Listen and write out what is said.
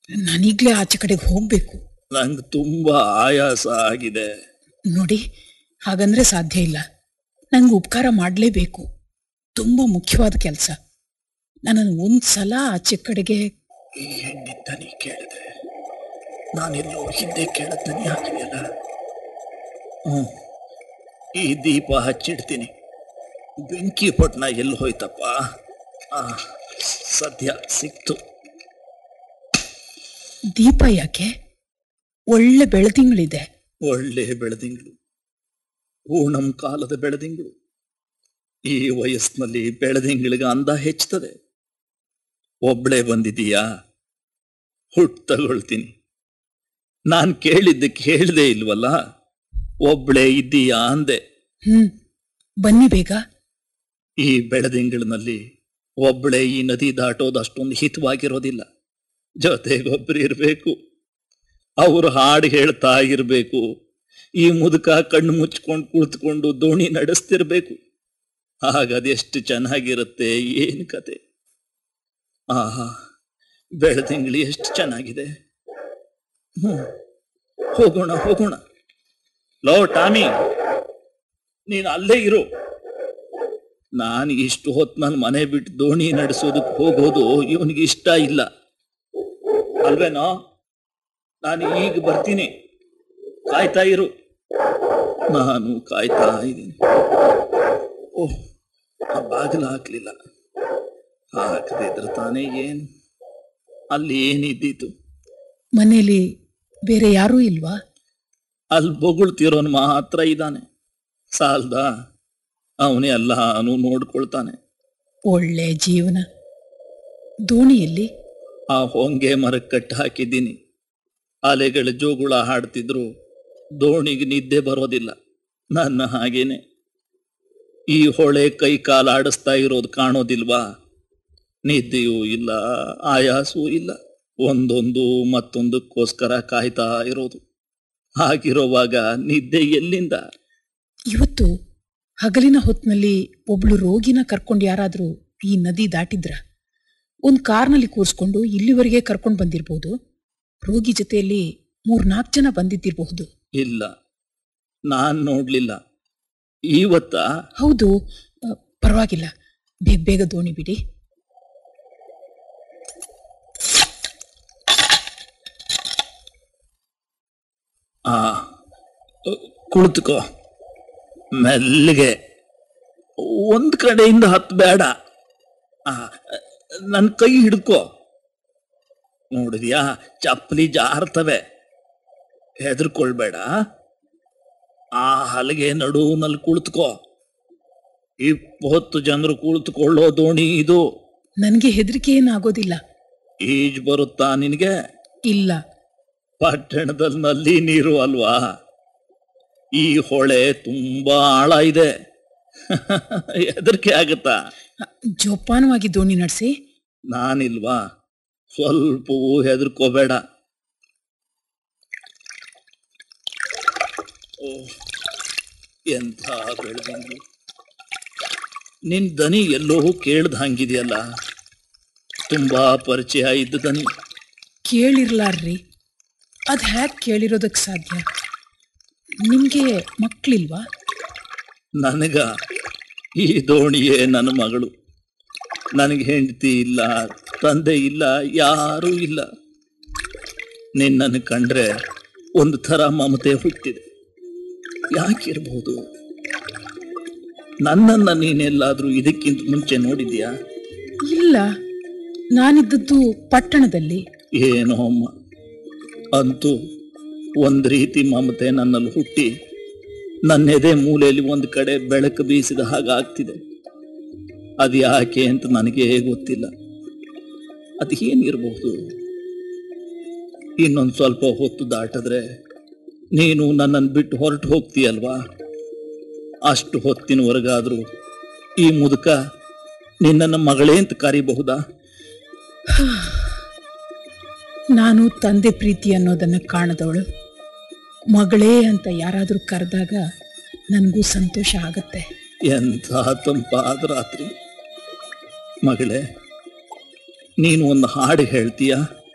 ನಾನೀಗ್ಲೇ ಆಚೆ ಕಡೆಗೆ ಹೋಗ್ಬೇಕು ನಂಗೆ ತುಂಬಾ ಆಯಾಸ ಆಗಿದೆ ನೋಡಿ ಹಾಗಂದ್ರೆ ಸಾಧ್ಯ ಇಲ್ಲ ನಂಗೆ ಉಪಕಾರ ಮಾಡಲೇಬೇಕು ತುಂಬ ಮುಖ್ಯವಾದ ಕೆಲಸ ನನ್ನನ್ನು ಒಂದು ಸಲ ಆಚೆ ಕಡೆಗೆ ಈ ಹೆಣ್ಣಿದ್ದಾನೆ ಕೇಳಿದೆ ನಾನೆಲ್ಲೋ ಹಿಂದೆ ಕೇಳದ್ದಾನೆ ಆಗಿದೆಯಲ್ಲ ಹ್ಞೂ ಈ ದೀಪ ಹಚ್ಚಿಡ್ತೀನಿ ಬೆಂಕಿ ಪಟ್ನ ಎಲ್ಲಿ ಹೋಯ್ತಪ್ಪ ಆ, ಸದ್ಯ ಸಿಕ್ತು ದೀಪ ಯಾಕೆ ಒಳ್ಳೆ ಬೆಳದಿಂಗಳಿದೆ ಒಳ್ಳೆ ಬೆಳದಿಂಗಳು ಓಣಂ ಕಾಲದ ಬೆಳದಿಂಗಳು ಈ ವಯಸ್ಸಿನಲ್ಲಿ ಬೆಳದಿಂಗಳಿಗೆ ಅಂದ ಹೆಚ್ಚುತ್ತದೆ ಒಬ್ಳೆ ಬಂದಿದೀಯಾ ಹುಟ್ಟು ತಗೊಳ್ತೀನಿ ನಾನು ಕೇಳಿದ್ದಕ್ಕೆ ಹೇಳ್ದೆ ಇಲ್ವಲ್ಲ ಒಬ್ಳೆ ಇದ್ದೀಯಾ ಅಂದೆ ಹ್ಮ್ ಬನ್ನಿ ಬೇಗ ಈ ಬೆಳದಿಂಗಳಿನಲ್ಲಿ ಒಬ್ಳೆ ಈ ನದಿ ದಾಟೋದು ಅಷ್ಟೊಂದು ಹಿತವಾಗಿರೋದಿಲ್ಲ ಜೊತೆಗೊಬ್ರು ಇರಬೇಕು ಅವರು ಹಾಡು ಹೇಳ್ತಾ ಇರಬೇಕು ಈ ಮುದುಕ ಕಣ್ಣು ಮುಚ್ಕೊಂಡು ಕುಳಿತುಕೊಂಡು ದೋಣಿ ನಡೆಸ್ತಿರ್ಬೇಕು ಆಗ ಅದೆಷ್ಟು ಚೆನ್ನಾಗಿರುತ್ತೆ ಏನು ಕತೆ ಆಹಾ ಬೆಳದಿಂಗ್ಳಿ ಎಷ್ಟು ಚೆನ್ನಾಗಿದೆ ಹ್ಞೂ ಹೋಗೋಣ ಹೋಗೋಣ ಲೋ ಟಾಮಿ ನೀನು ಅಲ್ಲೇ ಇರು ನಾನು ಇಷ್ಟು ಹೊತ್ತು ನನ್ನ ಮನೆ ಬಿಟ್ಟು ದೋಣಿ ನಡೆಸೋದಕ್ಕೆ ಹೋಗೋದು ಇವನಿಗೆ ಇಷ್ಟ ಇಲ್ಲ ಅಲ್ವೇನೋ ನಾನು ಈಗ ಬರ್ತೀನಿ ಕಾಯ್ತಾ ಇರು ನಾನು ಕಾಯ್ತಾ ಇದ್ದೀನಿ ಓಹ್ ಆ ಬಾಗಿಲು ಹಾಕ್ಲಿಲ್ಲ ಹಾಕದೇ ಇದ್ರೆ ತಾನೇ ಏನು ಅಲ್ಲಿ ಏನಿದ್ದೀತು ಮನೇಲಿ ಬೇರೆ ಯಾರೂ ಇಲ್ವಾ ಅಲ್ಲಿ ಬೊಗಳ್ತಿರೋನು ಮಾತ್ರ ಇದ್ದಾನೆ ಸಾಲ್ದ ಅವನೇ ಎಲ್ಲಾನು ನೋಡ್ಕೊಳ್ತಾನೆ ಒಳ್ಳೆ ಜೀವನ ದೋಣಿಯಲ್ಲಿ ಆ ಹೊಂಗೆ ಮರಕ್ಕೆ ಕಟ್ಟಿ ಹಾಕಿದ್ದೀನಿ ಅಲೆಗಳ ಜೋಗುಳ ಹಾಡ್ತಿದ್ರು ದೋಣಿಗೆ ನಿದ್ದೆ ಬರೋದಿಲ್ಲ ನನ್ನ ಹಾಗೇನೆ ಈ ಹೊಳೆ ಕೈ ಕಾಲು ಆಡಿಸ್ತಾ ಇರೋದು ಕಾಣೋದಿಲ್ವಾ ನಿದ್ದೆಯೂ ಇಲ್ಲ ಆಯಾಸವೂ ಇಲ್ಲ ಒಂದೊಂದು ಮತ್ತೊಂದಕ್ಕೋಸ್ಕರ ಕಾಯ್ತಾ ಇರೋದು ಹಾಗಿರೋವಾಗ ನಿದ್ದೆ ಎಲ್ಲಿಂದ ಇವತ್ತು ಹಗಲಿನ ಹೊತ್ತಿನಲ್ಲಿ ಒಬ್ಳು ರೋಗಿನ ಕರ್ಕೊಂಡು ಯಾರಾದ್ರೂ ಈ ನದಿ ದಾಟಿದ್ರ ಒಂದ್ ಕಾರ್ನಲ್ಲಿ ಕೂರಿಸ್ಕೊಂಡು ಇಲ್ಲಿವರೆಗೆ ಕರ್ಕೊಂಡು ಬಂದಿರ್ಬೋದು ರೋಗಿ ಜೊತೆಯಲ್ಲಿ ಮೂರ್ನಾಲ್ಕು ಜನ ಬಂದಿದ್ದಿರಬಹುದು ಇಲ್ಲ ನಾನ್ ನೋಡ್ಲಿಲ್ಲ ಇವತ್ತ ಹೌದು ಅ, ಪರವಾಗಿಲ್ಲ ಬೇಗ ಬೇಗ ದೋಣಿ ಬಿಡಿ ಆ ಕುಳಿತುಕೋ ಮೆಲ್ಲಿಗೆ ಒಂದ್ ಕಡೆಯಿಂದ ಹತ್ಬೇಡ ಆ ನನ್ನ ಕೈ ಹಿಡ್ಕೋ ನೋಡಿದ್ಯಾ ಚಪ್ಪಲಿ ಜಾರ್ತವೆ ಹೆದರ್ಕೊಳ್ಬೇಡ ಆ ಹಲಗೆ ನಡುವಿನಲ್ಲಿ ಕುಳಿತುಕೋ ಇಪ್ಪತ್ತು ಜನರು ಕುಳಿತುಕೊಳ್ಳೋ ದೋಣಿ ಇದು ನನಗೆ ಹೆದರಿಕೆ ಏನಾಗೋದಿಲ್ಲ ಈಜ್ ಬರುತ್ತಾ ನಿನಗೆ ಇಲ್ಲ ಪಟ್ಟಣದಲ್ಲಿ ನಲ್ಲಿ ನೀರು ಅಲ್ವಾ ಈ ಹೊಳೆ ತುಂಬಾ ಆಳ ಇದೆ ಹೆದರಿಕೆ ಆಗುತ್ತಾ ಅ, ಜೋಪಾನವಾಗಿ ದೋಣಿ ನಡೆಸಿ ನಾನಿಲ್ವಾ ಸ್ವಲ್ಪವೂ ಹೆದರ್ಕೋಬೇಡ ಓ ಎಂಥ ಬೆಳದಿಂಗಳು ನಿನ್ ದನಿ ಎಲ್ಲೋ ಕೇಳ್ದ ಹಂಗಿದೆಯಲ್ಲ ತುಂಬಾ ಪರಿಚಯ ಇದ್ದ ದನಿ ಕೇಳಿರ್ಲಾರ್ರಿ ಅದ್ ಹ್ಯಾಕ್ ಕೇಳಿರೋದಕ್ಕೆ ಸಾಧ್ಯ ನಿಮ್ಗೆ ಮಕ್ಳಿಲ್ವಾ ನನಗ ಈ ದೋಣಿಯೇ ನನ್ನ ಮಗಳು ನನಗೆ ಹೆಂಡತಿ ಇಲ್ಲ ತಂದೆ ಇಲ್ಲ ಯಾರೂ ಇಲ್ಲ ನಿನ್ನನ್ನು ಕಂಡ್ರೆ ಒಂದು ಥರ ಮಮತೆ ಹುಟ್ಟಿದೆ ಯಾಕಿರ್ಬೋದು ನನ್ನನ್ನು ನೀನೆಲ್ಲಾದರೂ ಇದಕ್ಕಿಂತ ಮುಂಚೆ ನೋಡಿದ್ಯಾ ಇಲ್ಲ ನಾನಿದ್ದದ್ದು ಪಟ್ಟಣದಲ್ಲಿ ಏನೋ ಅಮ್ಮ ಅಂತೂ ಒಂದು ರೀತಿ ಮಮತೆ ನನ್ನಲ್ಲಿ ಹುಟ್ಟಿ ನನ್ನ ಎದೆ ಮೂಲೆಯಲ್ಲಿ ಒಂದು ಕಡೆ ಬೆಳಕು ಬೀಸಿದ ಹಾಗಾಗ್ತಿದೆ ಅದು ಯಾಕೆ ಅಂತ ನನಗೆ ಗೊತ್ತಿಲ್ಲ ಅದು ಏನಿರಬಹುದು ಇನ್ನೊಂದು ಸ್ವಲ್ಪ ಹೊತ್ತು ದಾಟಿದ್ರೆ ನೀನು ನನ್ನನ್ನು ಬಿಟ್ಟು ಹೊರಟು ಹೋಗ್ತೀಯಲ್ವಾ ಅಷ್ಟು ಹೊತ್ತಿನವರೆಗಾದರೂ ಈ ಮುದುಕ ನಿನ್ನನ್ನು ಮಗಳೇ ಅಂತ ಕರಿಬಹುದಾ ನಾನು ತಂದೆ ಪ್ರೀತಿ ಅನ್ನೋದನ್ನ ಕಾಣದವಳು ಮಗಳೇ ಅಂತ ಯಾರಾದರೂ ಕರೆದಾಗ ನನಗೂ ಸಂತೋಷ ಆಗತ್ತೆ ಎಂಥ ತಂಪಾದ ರಾತ್ರಿ ಮಗಳೇ ನೀನು ಒಂದು ಹಾಡು ಹೇಳ್ತೀಯಾ